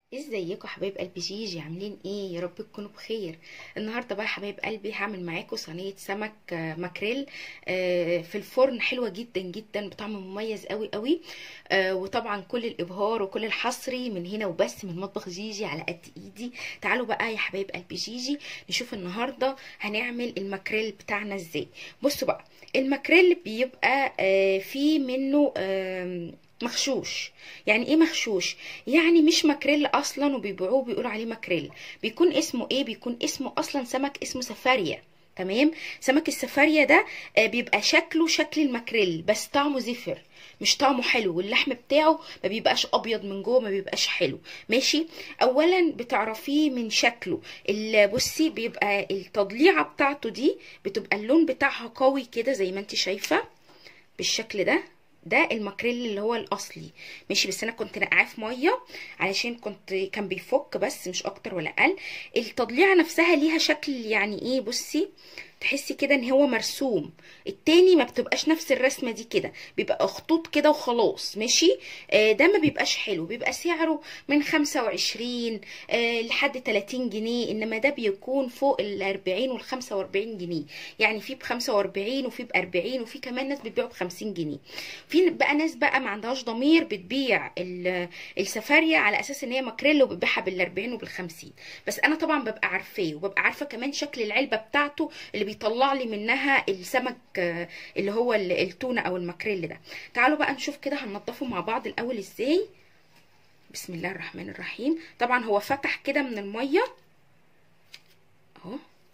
ازيكم حبايب قلبي جيجي عاملين ايه يا رب تكونوا بخير النهارده بقى حبايب قلبي هعمل معاكم صينيه سمك آه، ماكريل آه، في الفرن حلوه جدا جدا بطعم مميز قوي قوي آه، وطبعا كل الابهار وكل الحصري من هنا وبس من مطبخ جيجي على قد ايدي تعالوا بقى يا حبايب قلبي جيجي نشوف النهارده هنعمل الماكريل بتاعنا ازاي بصوا بقى الماكريل بيبقى آه، فيه منه آم، مغشوش يعني ايه مغشوش يعني مش ماكريل اصلا وبيبيعوه بيقولوا عليه ماكريل بيكون اسمه ايه بيكون اسمه اصلا سمك اسمه سفاريا تمام سمك السفاريا ده آه، بيبقى شكله شكل الماكريل بس طعمه زفر مش طعمه حلو واللحم بتاعه ما بيبقاش ابيض من جوه ما بيبقاش حلو ماشي اولا بتعرفيه من شكله ال- بصي بيبقى التضليعه بتاعته دي بتبقى اللون بتاعها قوي كده زي ما انت شايفه بالشكل ده ده الماكريل اللي هو الاصلي ماشي بس انا كنت نقعاه في ميه علشان كنت كان بيفك بس مش اكتر ولا اقل التضليعه نفسها ليها شكل يعني ايه بصي تحسي كده ان هو مرسوم التاني ما بتبقاش نفس الرسمه دي كده بيبقى خطوط كده وخلاص ماشي آه ده ما بيبقاش حلو بيبقى سعره من 25 آه لحد 30 جنيه انما ده بيكون فوق ال 40 وال 45 جنيه يعني في ب 45 وفي ب 40 وفي كمان ناس بتبيعه ب 50 جنيه في بقى ناس بقى ما عندهاش ضمير بتبيع ال- السفاريا على اساس ان هي ماكريل وبتبيعها بال 40 وبال 50 بس انا طبعا ببقى عارفاه وببقى عارفه كمان شكل العلبه بتاعته اللي بيطلع لي منها السمك آه، اللي هو ال- التونه او الماكريل ده تعالوا بقى نشوف كده هننضفه مع بعض الاول ازاي بسم الله الرحمن الرحيم طبعا هو فتح كده من الميه اهو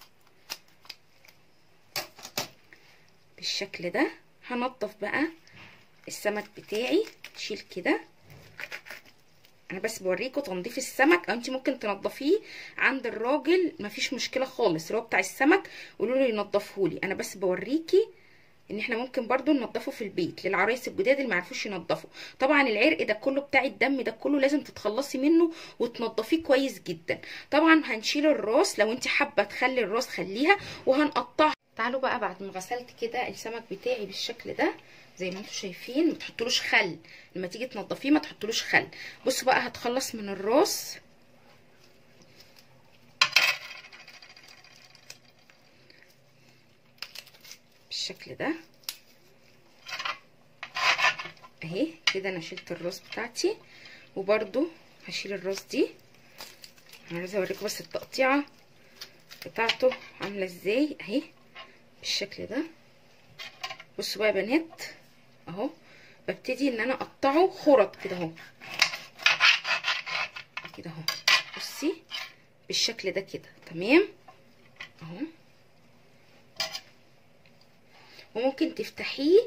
بالشكل ده هنضف بقى السمك بتاعي شيل كده انا بس بوريكم تنظيف السمك او انت ممكن تنضفيه عند الراجل مفيش مشكله خالص اللي هو بتاع السمك قولوا له ينضفهولي انا بس بوريكي ان احنا ممكن برضو ننضفه في البيت للعرايس الجداد اللي معرفوش ينضفوا طبعا العرق ده كله بتاع الدم ده كله لازم تتخلصي منه وتنضفيه كويس جدا طبعا هنشيل الراس لو انت حابه تخلي الراس خليها وهنقطعها تعالوا بقى بعد ما غسلت كده السمك بتاعي بالشكل ده زي ما انتم شايفين ما تحطولوش خل لما تيجي تنضفيه ما تحطولوش خل بصوا بقى هتخلص من الراس بالشكل ده اهي كده انا شلت الراس بتاعتي وبرده هشيل الراس دي انا عايزه اوريكم بس التقطيعه بتاعته عامله ازاي اهي بالشكل ده بصوا بقى يا بنات اهو ببتدي ان انا اقطعه خرط كده اهو كده اهو بصي بالشكل ده كده تمام اهو وممكن تفتحيه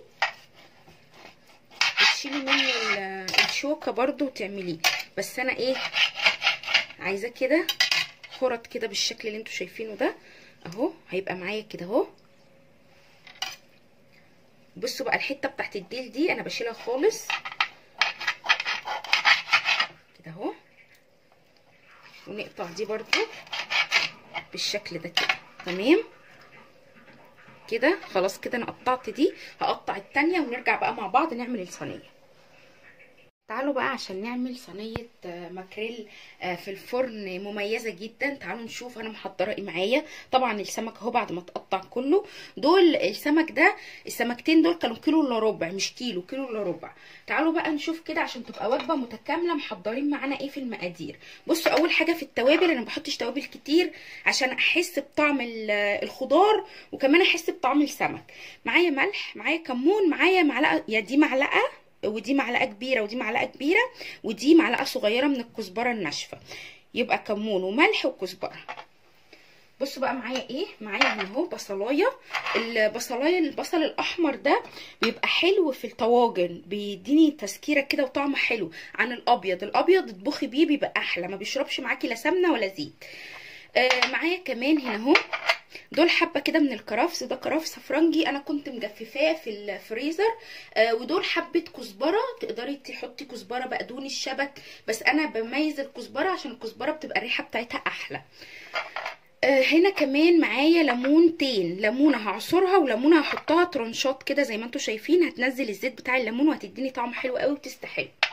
وتشيلي منه الشوكه برضو وتعمليه بس انا ايه عايزاه كده خرط كده بالشكل اللي انتوا شايفينه ده اهو هيبقى معايا كده اهو بصوا بقى الحته بتاعت الديل دي انا بشيلها خالص كده اهو ونقطع دي برضو بالشكل ده كده تمام كده خلاص كده انا قطعت دي هقطع التانية ونرجع بقى مع بعض نعمل الصينيه تعالوا بقى عشان نعمل صينية ماكريل في الفرن مميزة جدا تعالوا نشوف انا محضرة ايه معايا طبعا السمك اهو بعد ما اتقطع كله دول السمك ده السمكتين دول كانوا كيلو الا ربع مش كيلو كيلو الا ربع تعالوا بقى نشوف كده عشان تبقى وجبة متكاملة محضرين معانا ايه في المقادير بصوا اول حاجة في التوابل انا ما بحطش توابل كتير عشان احس بطعم الخضار وكمان احس بطعم السمك معايا ملح معايا كمون معايا معلقة يا دي معلقة ودي معلقه كبيره ودي معلقه كبيره ودي معلقه صغيره من الكزبره الناشفه يبقى كمون وملح وكزبره بصوا بقى معايا ايه معايا هنا اهو بصلايه البصلايه البصل الاحمر ده بيبقى حلو في الطواجن بيديني تسكيره كده وطعم حلو عن الابيض الابيض اطبخي بيه بيبقى احلى ما بيشربش معاكي لا سمنه ولا زيت آه معايا كمان هنا اهو دول حبه كده من الكرفس ده كرفس فرنجي انا كنت مجففاه في الفريزر آه ودول حبه كزبره تقدري تحطي كزبره بقدونس الشبت بس انا بميز الكزبره عشان الكزبره بتبقى الريحه بتاعتها احلى آه هنا كمان معايا ليمونتين ليمونه هعصرها وليمونه هحطها ترنشات كده زي ما انتم شايفين هتنزل الزيت بتاع الليمون وهتديني طعم حلو قوي وتستحل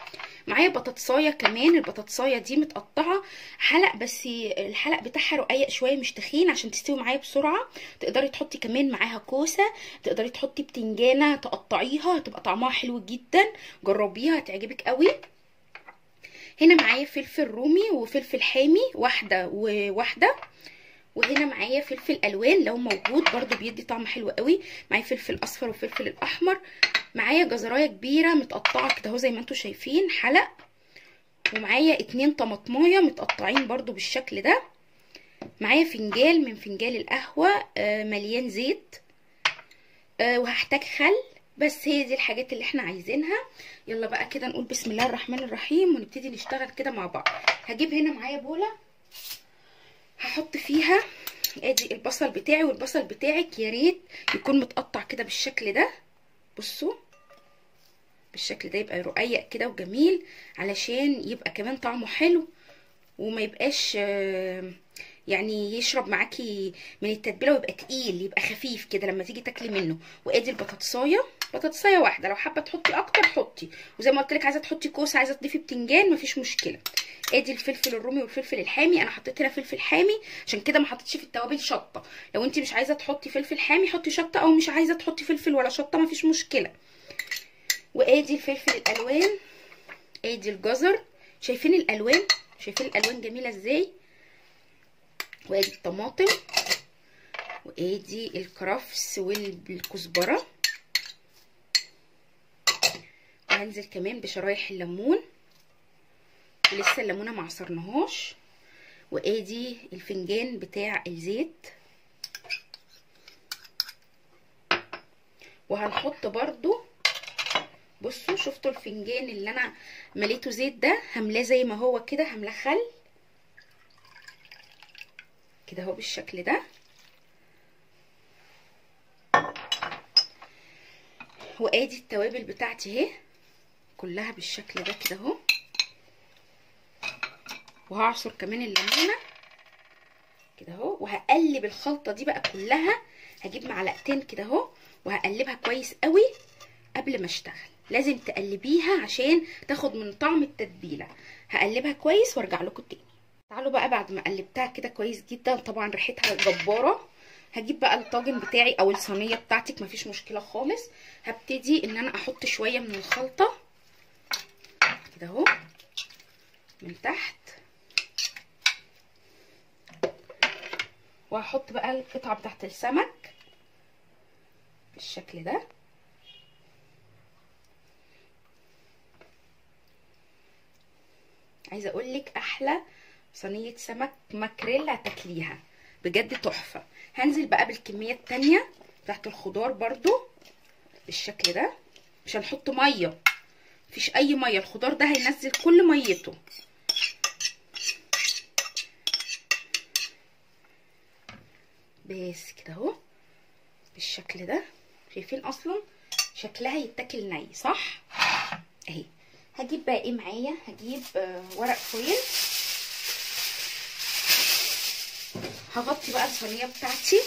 معايا بطاطسايه كمان البطاطسايه دي متقطعه حلق بس الحلق بتاعها رقيق شويه مش تخين عشان تستوي معايا بسرعه تقدري تحطي كمان معاها كوسه تقدري تحطي بتنجانه تقطعيها هتبقى طعمها حلو جدا جربيها هتعجبك قوي هنا معايا فلفل رومي وفلفل حامي واحده وواحده وهنا معايا فلفل الوان لو موجود برده بيدي طعم حلو قوي معايا فلفل اصفر وفلفل الاحمر معايا جزرايه كبيره متقطعه كده اهو زي ما انتم شايفين حلق ومعايا اتنين طماطمايه متقطعين برده بالشكل ده معايا فنجال من فنجال القهوه آه مليان زيت آه وهحتاج خل بس هي دي الحاجات اللي احنا عايزينها يلا بقى كده نقول بسم الله الرحمن الرحيم ونبتدي نشتغل كده مع بعض هجيب هنا معايا بوله هحط فيها ادي البصل بتاعي والبصل بتاعك يا ريت يكون متقطع كده بالشكل ده بصوا بالشكل ده يبقى رقيق كده وجميل علشان يبقى كمان طعمه حلو وما يبقاش يعني يشرب معاكي من التتبيله ويبقى تقيل يبقى خفيف كده لما تيجي تاكلي منه وادي البطاطسايه بطاطسايه واحده لو حابه تحطي اكتر حطي وزي ما قلت لك عايزه تحطي كوسه عايزه تضيفي بتنجان مفيش مشكله ادي الفلفل الرومي والفلفل الحامي انا حطيت هنا فلفل حامي عشان كده ما حطيتش في التوابل شطه لو انت مش عايزه تحطي فلفل حامي حطي شطه او مش عايزه تحطي فلفل ولا شطه مفيش مشكله وادي الفلفل الالوان ادي الجزر شايفين الالوان شايفين الالوان جميله ازاي وادي الطماطم وادي الكرفس والكزبره وهنزل كمان بشرايح الليمون ولسه الليمونه ما عصرناهاش وادي الفنجان بتاع الزيت وهنحط برضو بصوا شفتوا الفنجان اللي انا مليته زيت ده هملاه زي ما هو كده هملاه خل كده اهو بالشكل ده وادي التوابل بتاعتي اهي كلها بالشكل ده كده اهو وهعصر كمان الليمونه كده اهو وهقلب الخلطه دي بقى كلها هجيب معلقتين كده اهو وهقلبها كويس قوي قبل ما اشتغل لازم تقلبيها عشان تاخد من طعم التتبيله هقلبها كويس وارجع لكم تاني تعالوا بقى بعد ما قلبتها كده كويس جدا طبعا ريحتها جباره هجيب بقى الطاجن بتاعي او الصينيه بتاعتك مفيش مشكله خالص هبتدي ان انا احط شويه من الخلطه كده اهو من تحت وهحط بقى القطعه بتاعت السمك بالشكل ده عايزه اقول لك احلى صينيه سمك ماكريل هتاكليها بجد تحفه هنزل بقى بالكميه التانية بتاعت الخضار برضو بالشكل ده مش هنحط ميه مفيش اي ميه الخضار ده هينزل كل ميته بس كده اهو بالشكل ده شايفين اصلا شكلها يتاكل ني صح اهي هجيب بقى ايه معايا هجيب ورق فويل هغطي بقى الصينيه بتاعتي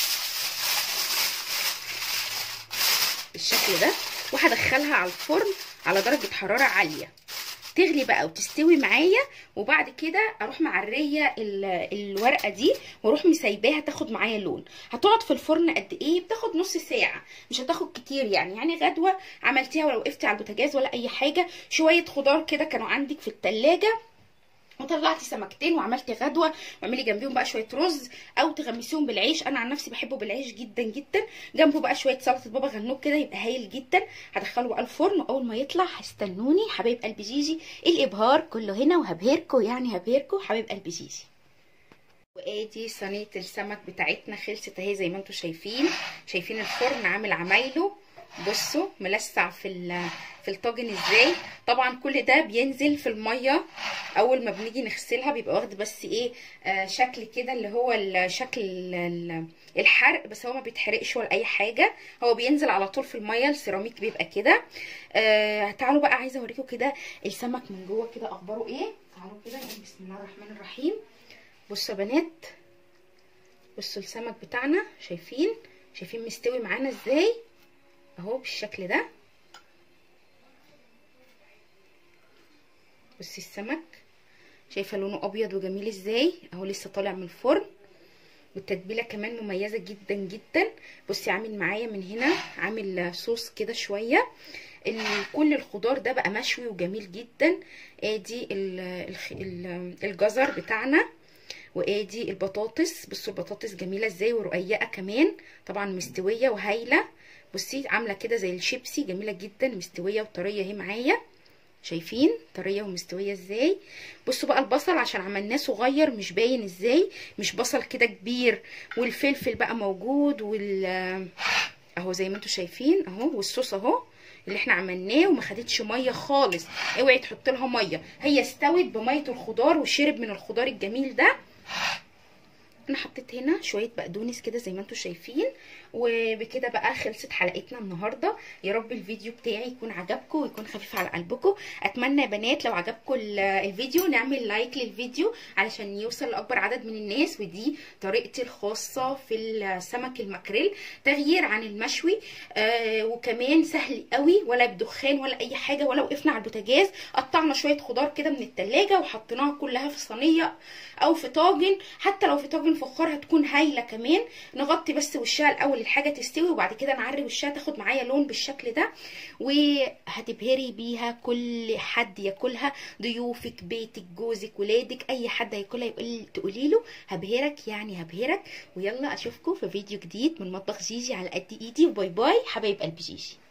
بالشكل ده وهدخلها على الفرن على درجه حراره عاليه تغلي بقى وتستوي معايا وبعد كده اروح معريه الورقه دي واروح مسيباها تاخد معايا لون هتقعد في الفرن قد ايه بتاخد نص ساعه مش هتاخد كتير يعني يعني غدوه عملتيها ولو وقفتي على البوتاجاز ولا اي حاجه شويه خضار كده كانوا عندك في التلاجة وطلعتي سمكتين وعملتي غدوه واعملي جنبيهم بقى شويه رز او تغمسيهم بالعيش انا عن نفسي بحبه بالعيش جدا جدا جنبه بقى شويه سلطه بابا غنوج كده يبقى هايل جدا هدخله بقى الفرن واول ما يطلع هستنوني حبايب قلب جيجي الابهار كله هنا وهبهركم يعني هبهركم حبايب قلب جيجي وادي صينيه السمك بتاعتنا خلصت اهي زي ما انتم شايفين شايفين الفرن عامل عمايله بصوا ملسع في في الطاجن ازاي طبعا كل ده بينزل في الميه اول ما بنيجي نغسلها بيبقى واخد بس ايه آه شكل كده اللي هو شكل الحرق بس هو ما بيتحرقش ولا اي حاجه هو بينزل على طول في الميه السيراميك بيبقى كده آه تعالوا بقى عايزه اوريكم كده السمك من جوه كده اخباره ايه تعالوا كده نقول بسم الله الرحمن الرحيم بصوا يا بنات بصوا السمك بتاعنا شايفين شايفين مستوي معانا ازاي اهو بالشكل ده بصي السمك شايفه لونه ابيض وجميل ازاي اهو لسه طالع من الفرن والتتبيله كمان مميزه جدا جدا بصي عامل معايا من هنا عامل صوص كده شويه كل الخضار ده بقى مشوي وجميل جدا ادي الجزر بتاعنا وادي البطاطس بصوا البطاطس جميله ازاي ورقيقه كمان طبعا مستويه وهايله بصي عامله كده زي الشيبسي جميله جدا مستويه وطريه اهي معايا شايفين طريه ومستويه ازاي بصوا بقى البصل عشان عملناه صغير مش باين ازاي مش بصل كده كبير والفلفل بقى موجود وال اهو زي ما انتم شايفين اهو والصوص اهو اللي احنا عملناه وما خدتش ميه خالص اوعي تحط لها ميه هي استوت بميه الخضار وشرب من الخضار الجميل ده انا حطيت هنا شويه بقدونس كده زي ما انتم شايفين وبكده بقى خلصت حلقتنا النهارده يا رب الفيديو بتاعي يكون عجبكم ويكون خفيف على قلبكم اتمنى يا بنات لو عجبكم الفيديو نعمل لايك للفيديو علشان يوصل لاكبر عدد من الناس ودي طريقتي الخاصه في السمك الماكريل تغيير عن المشوي آه وكمان سهل قوي ولا بدخان ولا اي حاجه ولا وقفنا على البوتاجاز قطعنا شويه خضار كده من التلاجة وحطيناها كلها في صينيه او في طاجن حتى لو في طاجن فخار هتكون هايله كمان نغطي بس وشها الاول الحاجه تستوي وبعد كده نعري وشها تاخد معايا لون بالشكل ده وهتبهري بيها كل حد ياكلها ضيوفك بيتك جوزك ولادك اي حد هياكلها يقول تقولي له هبهرك يعني هبهرك ويلا اشوفكم في فيديو جديد من مطبخ جيجي على قد ايدي وباي باي حبايب قلب جيجي